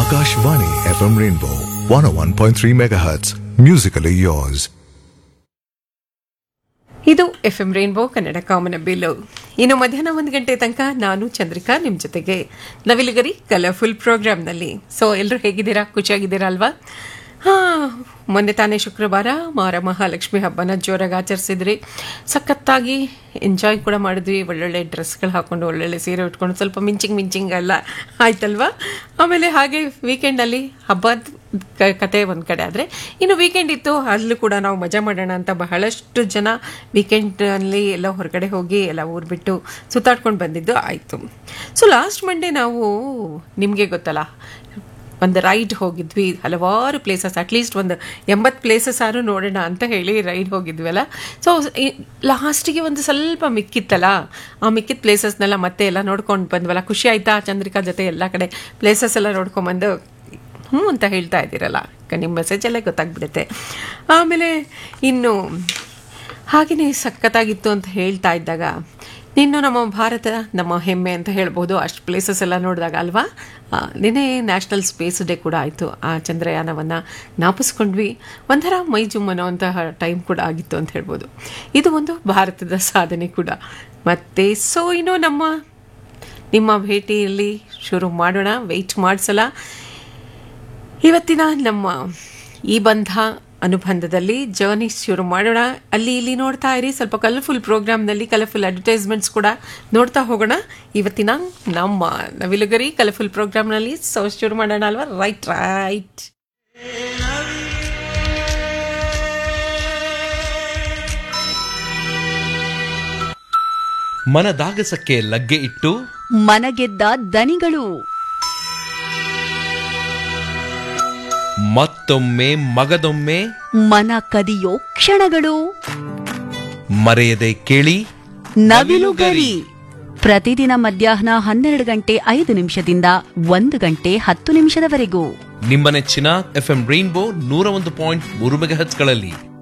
Akashvani FM Rainbow 101.3 MHz. Musically yours. ಇದು F M rainbow Kannada ಕಾಮನ ಬಿಲ್ಲು ಇನ್ನು ಮಧ್ಯಾಹ್ನ ಒಂದು ಗಂಟೆ ತನಕ ನಾನು ಚಂದ್ರಿಕಾ ನಿಮ್ಮ ಜೊತೆಗೆ ನವಿಲುಗರಿ ಕಲರ್ಫುಲ್ ಪ್ರೋಗ್ರಾಮ್ನಲ್ಲಿ ಸೊ ಎಲ್ಲರೂ ಹೇಗಿದ್ದೀರಾ ಖುಷಿಯಾಗಿದ್ದೀರಾ ಅಲ್ವಾ ಹಾಂ ಮೊನ್ನೆ ತಾನೇ ಶುಕ್ರವಾರ ಮಾರ ಮಹಾಲಕ್ಷ್ಮಿ ಹಬ್ಬನ ಜೋರಾಗಿ ಆಚರಿಸಿದ್ರಿ ಸಖತ್ತಾಗಿ ಎಂಜಾಯ್ ಕೂಡ ಮಾಡಿದ್ವಿ ಒಳ್ಳೊಳ್ಳೆ ಡ್ರೆಸ್ಗಳು ಹಾಕೊಂಡು ಒಳ್ಳೊಳ್ಳೆ ಸೀರೆ ಉಟ್ಕೊಂಡು ಸ್ವಲ್ಪ ಮಿಂಚಿಂಗ್ ಮಿಂಚಿಂಗ್ ಎಲ್ಲ ಆಯ್ತಲ್ವಾ ಆಮೇಲೆ ಹಾಗೆ ವೀಕೆಂಡಲ್ಲಿ ಹಬ್ಬದ ಕ- ಕತೆ ಒಂದು ಕಡೆ ಆದರೆ ಇನ್ನು ವೀಕೆಂಡ್ ಇತ್ತು ಅಲ್ಲೂ ಕೂಡ ನಾವು ಮಜಾ ಮಾಡೋಣ ಅಂತ ಬಹಳಷ್ಟು ಜನ ವೀಕೆಂಡಲ್ಲಿ ಎಲ್ಲ ಹೊರಗಡೆ ಹೋಗಿ ಎಲ್ಲ ಊರು ಬಿಟ್ಟು ಸುತ್ತಾಡ್ಕೊಂಡು ಬಂದಿದ್ದು ಆಯಿತು ಸೊ ಲಾಸ್ಟ್ ಮಂಡೇ ನಾವು ನಿಮಗೆ ಗೊತ್ತಲ್ಲ ಒಂದು ರೈಡ್ ಹೋಗಿದ್ವಿ ಹಲವಾರು ಪ್ಲೇಸಸ್ ಅಟ್ಲೀಸ್ಟ್ ಒಂದು ಎಂಬತ್ತು ಪ್ಲೇಸಸ್ ಆದ್ರೂ ನೋಡೋಣ ಅಂತ ಹೇಳಿ ರೈಡ್ ಹೋಗಿದ್ವಲ್ಲ ಸೊ ಲಾಸ್ಟಿಗೆ ಒಂದು ಸ್ವಲ್ಪ ಮಿಕ್ಕಿತ್ತಲ್ಲ ಆ ಮಿಕ್ಕಿದ ಪ್ಲೇಸಸ್ನೆಲ್ಲ ಮತ್ತೆ ಎಲ್ಲ ನೋಡ್ಕೊಂಡು ಬಂದ್ವಲ್ಲ ಖುಷಿ ಆಯ್ತಾ ಚಂದ್ರಿಕಾ ಜೊತೆ ಎಲ್ಲ ಕಡೆ ಪ್ಲೇಸಸ್ ಎಲ್ಲ ನೋಡ್ಕೊಂಬಂದು ಹ್ಞೂ ಅಂತ ಹೇಳ್ತಾ ಇದ್ದೀರಲ್ಲ ಕ- ನಿಮ್ಮ ಮೆಸೇಜಲ್ಲೇ ಗೊತ್ತಾಗ್ಬಿಡುತ್ತೆ ಆಮೇಲೆ ಇನ್ನು ಹಾಗೆಯೇ ಸಖತ್ತಾಗಿತ್ತು ಅಂತ ಹೇಳ್ತಾ ಇದ್ದಾಗ ಇನ್ನು ನಮ್ಮ ಭಾರತ ನಮ್ಮ ಹೆಮ್ಮೆ ಅಂತ ಹೇಳ್ಬೋದು ಅಷ್ಟು ಪ್ಲೇಸಸ್ ಎಲ್ಲ ನೋಡಿದಾಗ ಅಲ್ವಾ ಆ, ನಿನ್ನೆ ನ್ಯಾಷನಲ್ ಸ್ಪೇಸ್ ಡೇ ಕೂಡ ಆಯಿತು ಆ ಚಂದ್ರಯಾನವನ್ನು ಜ್ಞಾಪಿಸ್ಕೊಂಡ್ವಿ ಒಂಥರ ಮೈ ಜುಮ್ ಅನ್ನೋಂತಹ ಟೈಮ್ ಕೂಡ ಆಗಿತ್ತು ಅಂತ ಹೇಳ್ಬೋದು ಇದು ಒಂದು ಭಾರತದ ಸಾಧನೆ ಕೂಡ ಮತ್ತು ಸೊ ಇನ್ನು ನಮ್ಮ ನಿಮ್ಮ ಭೇಟಿಯಲ್ಲಿ ಶುರು ಮಾಡೋಣ ವೆಯ್ಟ್ ಮಾಡಿಸಲ್ಲ ಇವತ್ತಿನ ನಮ್ಮ ಈ ಬಂಧ ಅನುಬಂಧದಲ್ಲಿ ಜರ್ನಿ ಶುರು ಮಾಡೋಣ ಅಲ್ಲಿ ಇಲ್ಲಿ ನೋಡ್ತಾ ಇರಿ ಸ್ವಲ್ಪ ಕಲರ್ಫುಲ್ ಪ್ರೋಗ್ರಾಮ್ನಲ್ಲಿ ಕಲರ್ಫುಲ್ ಅಡ್ವರ್ಟೈಸ್ಮೆಂಟ್ಸ್ ಕೂಡ ನೋಡ್ತಾ ಹೋಗೋಣ ಇವತ್ತಿನ ನಮ್ಮ ನವಿಲುಗರಿ ಕಲರ್ಫುಲ್ ಪ್ರೋಗ್ರಾಮ್ನಲ್ಲಿ ಸೊ ಶುರು ಮಾಡೋಣ ಅಲ್ವಾ ರೈಟ್ ರೈಟ್ ಮನದಾಗಸಕ್ಕೆ ಲಗ್ಗೆ ಇಟ್ಟು ಮನಗೆದ್ದ ದನಿಗಳು ಮತ್ತೊಮ್ಮೆ ಮಗದೊಮ್ಮೆ ಮನ ಕದಿಯೋ ಕ್ಷಣಗಳು ಮರೆಯದೆ ಕೇಳಿ ನವಿಲುಗರಿ ಪ್ರತಿದಿನ ಮಧ್ಯಾಹ್ನ ಹನ್ನೆರಡು ಗಂಟೆ ಐದು ನಿಮಿಷದಿಂದ ಒಂದು ಗಂಟೆ ಹತ್ತು ನಿಮಿಷದವರೆಗೂ ನಿಮ್ಮ ನೆಚ್ಚಿನ ಎಫ್ಎಂ ರೈನ್ಬೋ ನೂರ ಒಂದು ಪಾಯಿಂಟ್ ಮೂರು ಮೆಗಾಹತ್ಗಳಲ್ಲಿ